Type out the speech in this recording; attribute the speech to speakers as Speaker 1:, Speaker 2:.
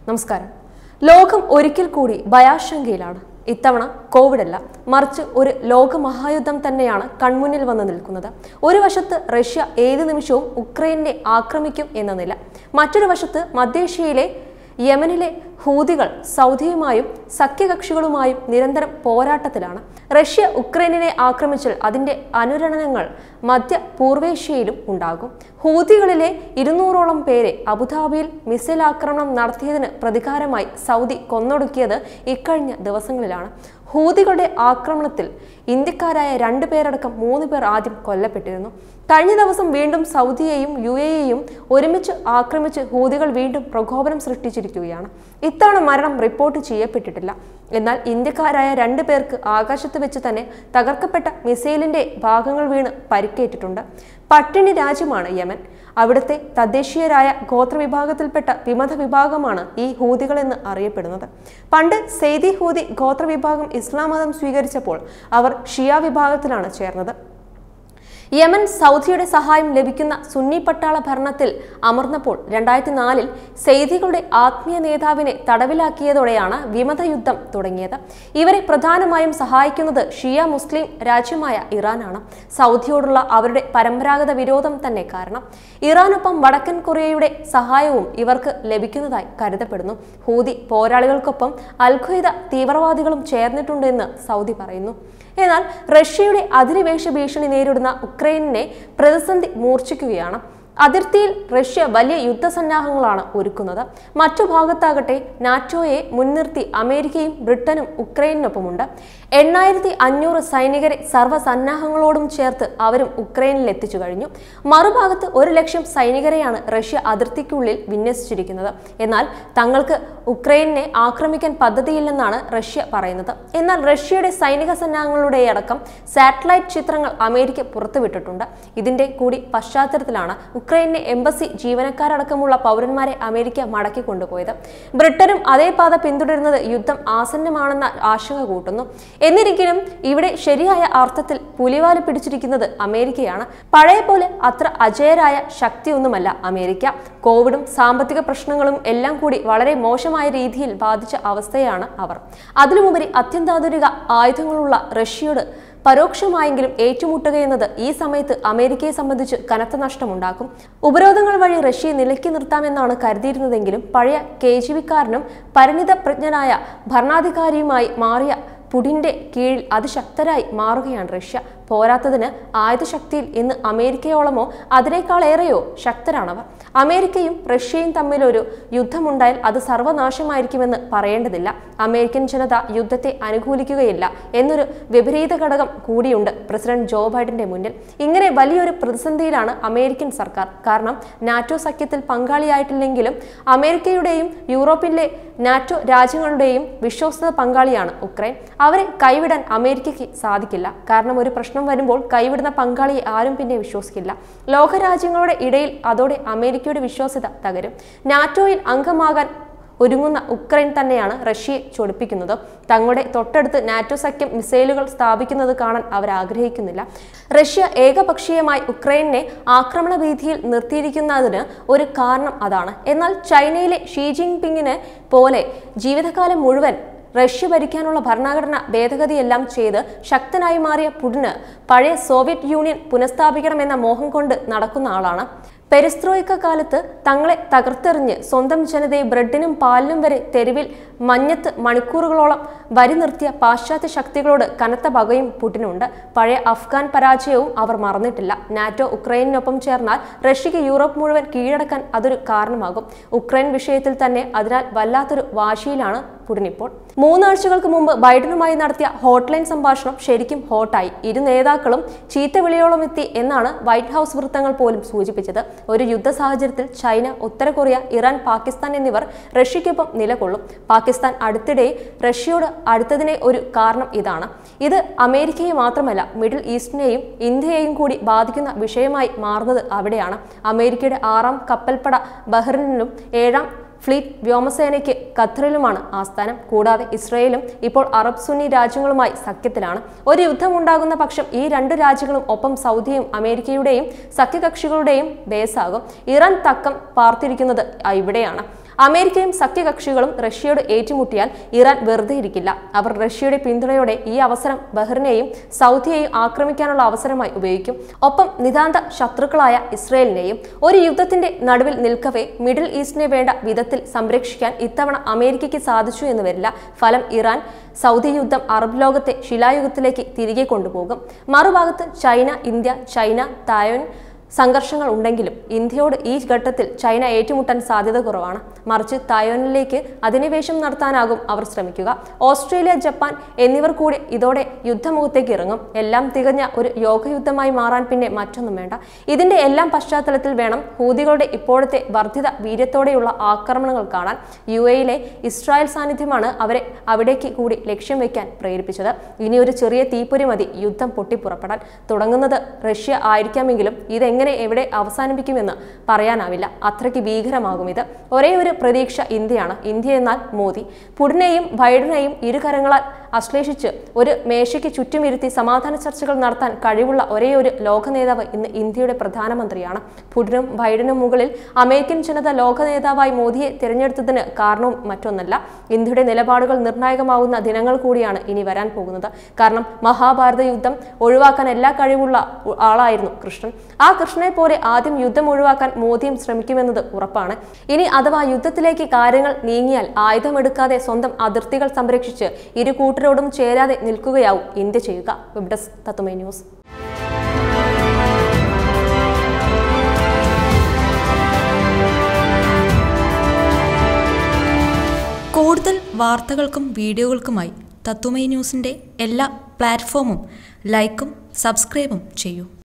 Speaker 1: നമസ്കാരം ലോകം ഒരിക്കൽ കൂടി ഭയാശങ്കയിലാണ് ഇത്തവണ കോവിഡ് അല്ല മറിച്ച് ഒരു ലോകമഹായുദ്ധം തന്നെയാണ് കൺമുന്നിൽ വന്ന് നിൽക്കുന്നത് ഒരു വശത്ത് റഷ്യ ഏത് നിമിഷവും ഉക്രൈനെ ആക്രമിക്കും എന്ന നില മറ്റൊരു വശത്ത് മധ്യേഷ്യയിലെ യമനിലെ ഹൂതികൾ സൗദിയുമായും സഖ്യകക്ഷികളുമായും നിരന്തരം പോരാട്ടത്തിലാണ് റഷ്യ ഉക്രൈനിനെ ആക്രമിച്ചാൽ അതിന്റെ അനുരണനങ്ങൾ മധ്യ പൂർവേഷ്യയിലും ഉണ്ടാകും ഹൂതികളിലെ ഇരുന്നൂറോളം പേരെ അബുദാബിയിൽ മിസൈൽ ആക്രമണം നടത്തിയതിന് പ്രതികാരമായി സൗദി കൊന്നൊടുക്കിയത് ഇക്കഴിഞ്ഞ ദിവസങ്ങളിലാണ് ഹൂതികളുടെ ആക്രമണത്തിൽ ഇന്ത്യക്കാരായ രണ്ടു പേരടക്കം മൂന്ന് പേർ ആദ്യം കൊല്ലപ്പെട്ടിരുന്നു കഴിഞ്ഞ ദിവസം വീണ്ടും സൗദിയെയും യു എയെയും ഒരുമിച്ച് ആക്രമിച്ച് ഹൂതികൾ വീണ്ടും പ്രകോപനം സൃഷ്ടിച്ചിരിക്കുകയാണ് ഇത്തവണ മരണം റിപ്പോർട്ട് ചെയ്യപ്പെട്ടിട്ടില്ല എന്നാൽ ഇന്ത്യക്കാരായ രണ്ടു പേർക്ക് ആകാശത്ത് വെച്ച് തന്നെ തകർക്കപ്പെട്ട മിസൈലിന്റെ ഭാഗങ്ങൾ വീണ് പരിക്കേറ്റിട്ടുണ്ട് പട്ടിണി രാജ്യമാണ് യമൻ അവിടുത്തെ തദ്ദേശീയരായ ഗോത്രവിഭാഗത്തിൽപ്പെട്ട വിമത വിഭാഗമാണ് ഈ ഹൂതികളെന്ന് അറിയപ്പെടുന്നത് പണ്ട് സെയ്തി ഹൂതി ഗോത്രവിഭാഗം ഇസ്ലാം മതം സ്വീകരിച്ചപ്പോൾ അവർ ഷിയ വിഭാഗത്തിലാണ് ചേർന്നത് യമൻ സൗദിയുടെ സഹായം ലഭിക്കുന്ന സുന്നി പട്ടാള ഭരണത്തിൽ അമർന്നപ്പോൾ രണ്ടായിരത്തി നാലിൽ സെയ്ദികളുടെ ആത്മീയ നേതാവിനെ തടവിലാക്കിയതോടെയാണ് വിമത യുദ്ധം തുടങ്ങിയത് ഇവരെ പ്രധാനമായും സഹായിക്കുന്നത് ഷിയ മുസ്ലിം രാജ്യമായ ഇറാനാണ് സൗദിയോടുള്ള അവരുടെ പരമ്പരാഗത വിരോധം തന്നെ കാരണം ഇറാനൊപ്പം വടക്കൻ കൊറിയയുടെ സഹായവും ഇവർക്ക് ലഭിക്കുന്നതായി കരുതപ്പെടുന്നു ഹൂതി പോരാളികൾക്കൊപ്പം അൽഖ്വയ്ദ തീവ്രവാദികളും ചേർന്നിട്ടുണ്ടെന്ന് സൗദി പറയുന്നു എന്നാൽ റഷ്യയുടെ അധിനിവേശ ഭീഷണി നേരിടുന്ന ഉക്രൈനെ പ്രതിസന്ധി മൂർച്ഛിക്കുകയാണ് അതിർത്തിയിൽ റഷ്യ വലിയ യുദ്ധസന്നാഹങ്ങളാണ് ഒരുക്കുന്നത് മറ്റു ഭാഗത്താകട്ടെ നാറ്റോയെ മുൻനിർത്തി അമേരിക്കയും ബ്രിട്ടനും ഉക്രൈനൊപ്പമുണ്ട് എണ്ണായിരത്തി അഞ്ഞൂറ് സൈനികരെ സർവ്വസന്നാഹങ്ങളോടും ചേർത്ത് അവരും ഉക്രൈനിൽ എത്തിച്ചു കഴിഞ്ഞു മറുഭാഗത്ത് ഒരു ലക്ഷം സൈനികരെയാണ് റഷ്യ അതിർത്തിക്കുള്ളിൽ വിന്യസിച്ചിരിക്കുന്നത് എന്നാൽ തങ്ങൾക്ക് ഉക്രൈനെ ആക്രമിക്കാൻ പദ്ധതിയില്ലെന്നാണ് റഷ്യ പറയുന്നത് എന്നാൽ റഷ്യയുടെ സൈനിക സന്നാഹങ്ങളുടെ അടക്കം സാറ്റലൈറ്റ് ചിത്രങ്ങൾ അമേരിക്ക പുറത്തുവിട്ടിട്ടുണ്ട് ഇതിന്റെ കൂടി പശ്ചാത്തലത്തിലാണ് ഉക്രൈനിലെ എംബസി ജീവനക്കാരടക്കമുള്ള പൗരന്മാരെ അമേരിക്ക മടക്കി കൊണ്ടുപോയത് ബ്രിട്ടനും അതേ പാത പിന്തുടരുന്നത് യുദ്ധം ആസന്നമാണെന്ന ആശങ്ക കൂട്ടുന്നു എന്നിരിക്കലും ഇവിടെ ശരിയായ അർത്ഥത്തിൽ പുലിവാല് പിടിച്ചിരിക്കുന്നത് അമേരിക്കയാണ് പഴയ പോലെ അത്ര അജയരായ ശക്തിയൊന്നുമല്ല അമേരിക്ക കോവിഡും സാമ്പത്തിക പ്രശ്നങ്ങളും എല്ലാം കൂടി വളരെ മോശമായ രീതിയിൽ ബാധിച്ച അവസ്ഥയാണ് അവർ അതിലുമുപരി അത്യന്താധുനിക ആയുധങ്ങളുള്ള റഷ്യയോട് പരോക്ഷമായെങ്കിലും ഏറ്റുമുട്ടുകയെന്നത് ഈ സമയത്ത് അമേരിക്കയെ സംബന്ധിച്ച് കനത്ത നഷ്ടമുണ്ടാക്കും ഉപരോധങ്ങൾ വഴി റഷ്യയെ നിലയ്ക്ക് നിർത്താമെന്നാണ് കരുതിയിരുന്നതെങ്കിലും പഴയ കെ ജി വിക്കാരനും പരിണിത പ്രജ്ഞനായ ഭരണാധികാരിയുമായി മാറിയ പുടിന്റെ കീഴിൽ അതിശക്തരായി മാറുകയാണ് റഷ്യ പോരാത്തതിന് ആയുധശക്തിയിൽ ഇന്ന് അമേരിക്കയോളമോ അതിനേക്കാളേറെയോ ശക്തരാണവർ അമേരിക്കയും റഷ്യയും തമ്മിലൊരു യുദ്ധമുണ്ടായാൽ അത് സർവനാശമായിരിക്കുമെന്ന് പറയേണ്ടതില്ല അമേരിക്കൻ ജനത യുദ്ധത്തെ അനുകൂലിക്കുകയില്ല എന്നൊരു വിപരീത ഘടകം കൂടിയുണ്ട് പ്രസിഡന്റ് ജോ ബൈഡന്റെ മുന്നിൽ ഇങ്ങനെ വലിയൊരു പ്രതിസന്ധിയിലാണ് അമേരിക്കൻ സർക്കാർ കാരണം നാറ്റോ സഖ്യത്തിൽ പങ്കാളിയായിട്ടില്ലെങ്കിലും അമേരിക്കയുടെയും യൂറോപ്പിലെ നാറ്റോ രാജ്യങ്ങളുടെയും വിശ്വസ്ത പങ്കാളിയാണ് ഉക്രൈൻ അവരെ കൈവിടാൻ അമേരിക്കയ്ക്ക് സാധിക്കില്ല കാരണം ഒരു പ്രശ്നം വരുമ്പോൾ കൈവിടുന്ന പങ്കാളിയെ ആരും പിന്നെ വിശ്വസിക്കില്ല ലോകരാജ്യങ്ങളുടെ ഇടയിൽ അതോടെ അമേരിക്കയുടെ വിശ്വാസ്യത തകരും നാറ്റോയിൽ അംഗമാകാൻ ഒരുങ്ങുന്ന ഉക്രൈൻ തന്നെയാണ് റഷ്യയെ ചൊടിപ്പിക്കുന്നത് തങ്ങളുടെ തൊട്ടടുത്ത് നാറ്റോ സഖ്യം മിസൈലുകൾ സ്ഥാപിക്കുന്നത് കാണാൻ അവർ ആഗ്രഹിക്കുന്നില്ല റഷ്യ ഏകപക്ഷീയമായി ഉക്രൈനെ ആക്രമണ ഭീതിയിൽ നിർത്തിയിരിക്കുന്നതിന് ഒരു കാരണം അതാണ് എന്നാൽ ചൈനയിലെ ഷീ ജിൻപിങ്ങിനെ പോലെ ജീവിതകാലം മുഴുവൻ റഷ്യ ഭരിക്കാനുള്ള ഭരണഘടന ഭേദഗതിയെല്ലാം ചെയ്ത് ശക്തനായി മാറിയ പുടിന് പഴയ സോവിയറ്റ് യൂണിയൻ പുനഃസ്ഥാപിക്കണമെന്ന മോഹം കൊണ്ട് നടക്കുന്ന ആളാണ് പെരിസ്ത്രോയിക്ക കാലത്ത് തങ്ങളെ തകർത്തെറിഞ്ഞ് സ്വന്തം ജനതയെ ബ്രെഡിനും പാലിനും വരെ തെരുവിൽ മഞ്ഞത്ത് മണിക്കൂറുകളോളം വരി നിർത്തിയ പാശ്ചാത്യ ശക്തികളോട് കനത്ത പകയും പുടിനുണ്ട് പഴയ അഫ്ഗാൻ പരാജയവും അവർ മറന്നിട്ടില്ല നാറ്റോ ഉക്രൈനിനൊപ്പം ചേർന്നാൽ റഷ്യക്ക് യൂറോപ്പ് മുഴുവൻ കീഴടക്കാൻ അതൊരു കാരണമാകും ഉക്രൈൻ വിഷയത്തിൽ തന്നെ അതിനാൽ വല്ലാത്തൊരു വാശിയിലാണ് പുടിൻ ഇപ്പോൾ മൂന്നാഴ്ചകൾക്ക് മുമ്പ് ബൈഡനുമായി നടത്തിയ ഹോട്ട്ലൈൻ സംഭാഷണം ശരിക്കും ഹോട്ടായി ഇരു നേതാക്കളും ചീത്തവിളിയോളം എത്തി എന്നാണ് വൈറ്റ് ഹൗസ് വൃത്തങ്ങൾ പോലും സൂചിപ്പിച്ചത് ഒരു യുദ്ധ സാഹചര്യത്തിൽ ചൈന ഉത്തര കൊറിയ ഇറാൻ പാകിസ്ഥാൻ എന്നിവർ റഷ്യയ്ക്കൊപ്പം നിലകൊള്ളും പാകിസ്ഥാൻ അടുത്തിടെ റഷ്യയോട് അടുത്തതിനെ ഒരു കാരണം ഇതാണ് ഇത് അമേരിക്കയെ മാത്രമല്ല മിഡിൽ ഈസ്റ്റിനെയും ഇന്ത്യയെയും കൂടി ബാധിക്കുന്ന വിഷയമായി മാറുന്നത് അവിടെയാണ് അമേരിക്കയുടെ ആറാം കപ്പൽപ്പട ബഹ്റിനിലും ഏഴാം ഫ്ലീറ്റ് വ്യോമസേനയ്ക്ക് ഖത്തറിലുമാണ് ആസ്ഥാനം കൂടാതെ ഇസ്രയേലും ഇപ്പോൾ അറബ് സുന്നി രാജ്യങ്ങളുമായി സഖ്യത്തിലാണ് ഒരു യുദ്ധമുണ്ടാകുന്ന പക്ഷം ഈ രണ്ട് രാജ്യങ്ങളും ഒപ്പം സൗദിയും അമേരിക്കയുടെയും സഖ്യകക്ഷികളുടെയും ബേസാകും ഇറാൻ തക്കം പാർത്തിരിക്കുന്നത് ഇവിടെയാണ് അമേരിക്കയും സഖ്യകക്ഷികളും റഷ്യയോട് ഏറ്റുമുട്ടിയാൽ ഇറാൻ വെറുതെ ഇരിക്കില്ല അവർ റഷ്യയുടെ പിന്തുണയോടെ ഈ അവസരം ബഹ്റിനെയും സൗദിയെയും ആക്രമിക്കാനുള്ള അവസരമായി ഉപയോഗിക്കും ഒപ്പം നിതാന്ത ശത്രുക്കളായ ഇസ്രയേലിനെയും ഒരു യുദ്ധത്തിന്റെ നടുവിൽ നിൽക്കവേ മിഡിൽ ഈസ്റ്റിനെ വേണ്ട വിധത്തിൽ സംരക്ഷിക്കാൻ ഇത്തവണ അമേരിക്കയ്ക്ക് സാധിച്ചു എന്ന് വരില്ല ഫലം ഇറാൻ സൗദി യുദ്ധം അറബ് ലോകത്തെ ശിലായുഗത്തിലേക്ക് തിരികെ കൊണ്ടുപോകും മറുഭാഗത്ത് ചൈന ഇന്ത്യ ചൈന തായ്വാൻ സംഘർഷങ്ങൾ ഉണ്ടെങ്കിലും ഇന്ത്യയോട് ഈ ഘട്ടത്തിൽ ചൈന ഏറ്റുമുട്ടാൻ സാധ്യത കുറവാണ് മറിച്ച് തായ്വാനിലേക്ക് അധിനിവേശം നടത്താനാകും അവർ ശ്രമിക്കുക ഓസ്ട്രേലിയ ജപ്പാൻ എന്നിവർ കൂടി ഇതോടെ യുദ്ധമുഖത്തേക്ക് ഇറങ്ങും എല്ലാം തികഞ്ഞ ഒരു യോഗയുദ്ധമായി മാറാൻ പിന്നെ മറ്റൊന്നും വേണ്ട ഇതിന്റെ എല്ലാം പശ്ചാത്തലത്തിൽ വേണം ഹൂതികളുടെ ഇപ്പോഴത്തെ വർദ്ധിത വീര്യത്തോടെയുള്ള ആക്രമണങ്ങൾ കാണാൻ യു എയിലെ ഇസ്രായേൽ സാന്നിധ്യമാണ് അവരെ അവിടേക്ക് കൂടി ലക്ഷ്യം വയ്ക്കാൻ പ്രേരിപ്പിച്ചത് ഇനി ഒരു ചെറിയ തീപ്പൊരി മതി യുദ്ധം പൊട്ടിപ്പുറപ്പെടാൻ തുടങ്ങുന്നത് റഷ്യ ആയിരിക്കാമെങ്കിലും ഇതെങ്ങനെ എവിടെ അവസാനിപ്പിക്കുമെന്ന് പറയാനാവില്ല അത്രയ്ക്ക് ഭീകരമാകും ഇത് ഒരേ ഒരു പ്രതീക്ഷ ഇന്ത്യയാണ് ഇന്ത്യ എന്നാൽ മോദി പുടിനെയും ബൈഡനെയും ഇരുകരങ്ങളാൽ ആശ്ലേഷിച്ച് ഒരു മേശയ്ക്ക് ചുറ്റുമിരുത്തി സമാധാന ചർച്ചകൾ നടത്താൻ കഴിവുള്ള ഒരേ ഒരു ലോക നേതാവ് ഇന്ന് ഇന്ത്യയുടെ പ്രധാനമന്ത്രിയാണ് പുടിനും ബൈഡനും മുകളിൽ അമേരിക്കൻ ജനത ലോക നേതാവായി മോദിയെ തിരഞ്ഞെടുത്തതിന് കാരണവും മറ്റൊന്നല്ല ഇന്ത്യയുടെ നിലപാടുകൾ നിർണായകമാവുന്ന ദിനങ്ങൾ കൂടിയാണ് ഇനി വരാൻ പോകുന്നത് കാരണം മഹാഭാരത യുദ്ധം ഒഴിവാക്കാൻ എല്ലാ കഴിവുള്ള ആളായിരുന്നു കൃഷ്ണൻ ആ കൃഷ്ണനെ പോലെ ആദ്യം യുദ്ധം ഒഴിവാക്കാൻ മോദിയും ശ്രമിക്കുമെന്നത് ഉറപ്പാണ് ഇനി അഥവാ യുദ്ധത്തിലേക്ക് കാര്യങ്ങൾ നീങ്ങിയാൽ ആയുധമെടുക്കാതെ സ്വന്തം അതിർത്തികൾ സംരക്ഷിച്ച് ഇരു കൂട്ടരോടും ചേരാതെ നിൽക്കുകയാവും ഇന്ത്യ ചെയ്യുക വെബ് ഡെസ്ക് തത്തുമൈ ന്യൂസ്
Speaker 2: കൂടുതൽ വാർത്തകൾക്കും വീഡിയോകൾക്കുമായി തത്തുമൈ ന്യൂസിൻ്റെ എല്ലാ പ്ലാറ്റ്ഫോമും ലൈക്കും സബ്സ്ക്രൈബും ചെയ്യൂ